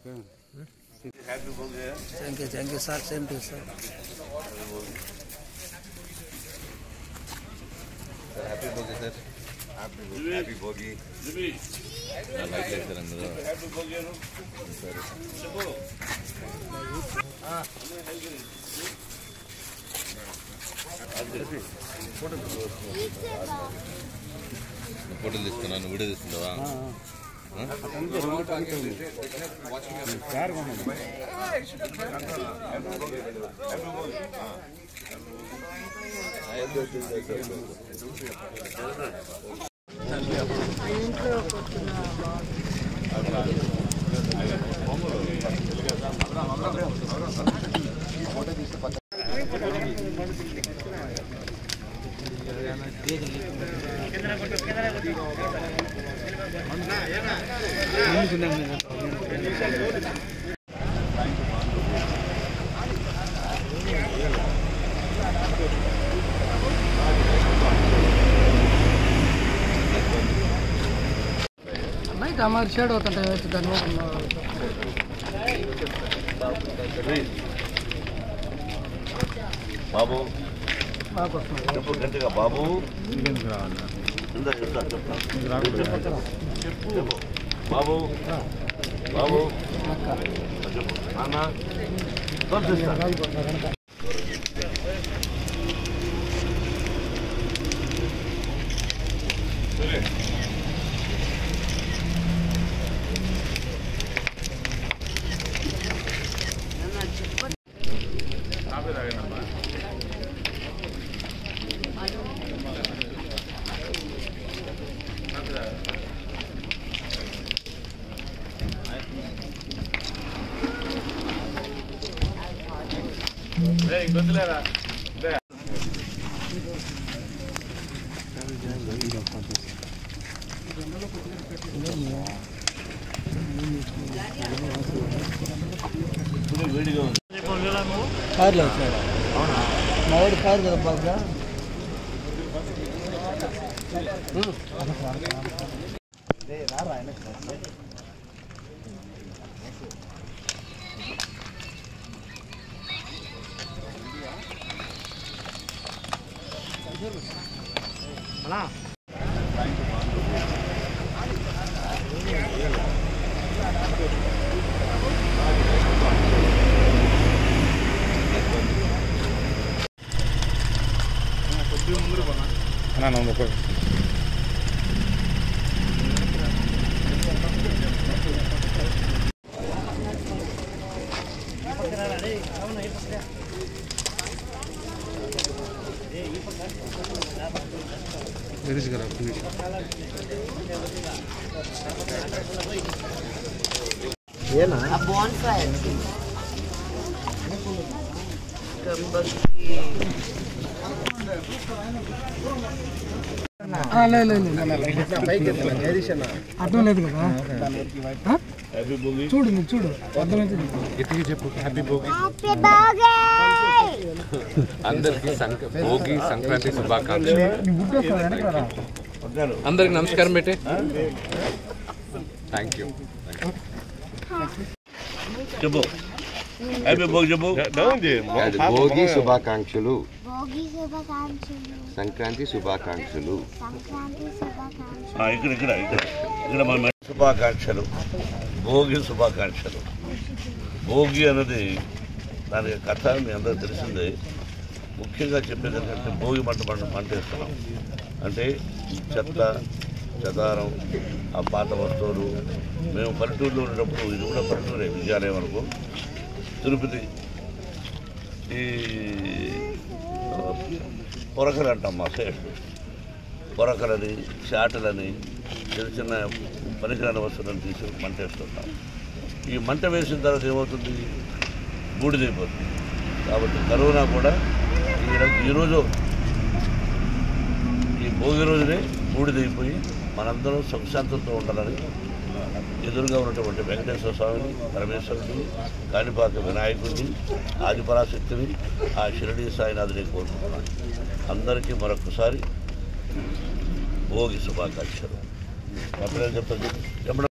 Thank you thank you sir same to sir happy Bhogi sir happy Bhogi light లేదు sir అందరూ సరే ఫోటోలు తీసుకున్నాను వీడియో తీసుకుంటావా नहीं तो हमारे शेड होता है वैसे धनवा బాబు బాగా వస్తుంది చెప్పు గట్టిగా బాబు ఇందా చెప్తా చెప్తా చెప్పు చెప్పు బాబు బాబు చెప్పు నాన్న తోసిస్తా. వేడిగా ఉంది కార్లో వచ్చాడు మా వాడు కారు కదా బాగా లేదు అర్థం లేదు కదా ఆ? హ్యాపీ భోగి చూడు నువ్వు చూడు అర్థమైంది అందరికీ సంక భోగి సంక్రాంతి శుభాకాంక్షలు నువ్వు గుర్తొస్తావు వెనక రా. వద్దాను అందరికి నమస్కారం బేటే థ్యాంక్ యూ చెప్పు హ్యాపీ భోగి చెప్పు భోగి శుభాకాంక్షలు భోగి శుభాకాంక్షలు సంక్రాంతి శుభాకాంక్షలు సంక్రాంతి శుభాకాంక్షలు ఆ, ఇక్కడ ఇక్కడ ఇక్కడ ఇక్కడ మన శుభాకాంక్షలు భోగి శుభాకాంక్షలు భోగి అన్నది దాని కథ మీ అందరూ తెలిసిందే ముఖ్యంగా చెప్పేది ఏంటంటే భోగి మంట మంట మంట వేస్తున్నాం అంటే చెత్త చెదారం ఆ పాత వస్తువులు మేము పల్లెటూరులో ఉన్నప్పుడు ఇది కూడా పల్లెటూరే విద్యాలయం వరకు తిరుపతి ఈ పొరకలు అంటాం మా సైడ్ పొరకలని చాటలని చిన్న చిన్న పనికిరాని వస్తువులను తీసి మంట వేస్తుంటాం ఈ మంట వేసిన తర్వాత ఏమవుతుంది బూడిదైపోతుంది కాబట్టి కరోనా కూడా ఈ రో- ఈరోజు ఈ భోగి రోజునే బూడిదైపోయి మనందరం సుఖశాంతంతో ఉండాలని ఎదురుగా ఉన్నటువంటి వెంకటేశ్వర స్వామిని పరమేశ్వరుడిని కాణిపాక వినాయకుడిని ఆదిపరాశక్తిని ఆ షిరడీ సాయినాథుని కోరుకుంటున్నాను అందరికీ మరొకసారి భోగి శుభాకాంక్షలు ఎప్పుడైనా చెప్తాను చెప్పడం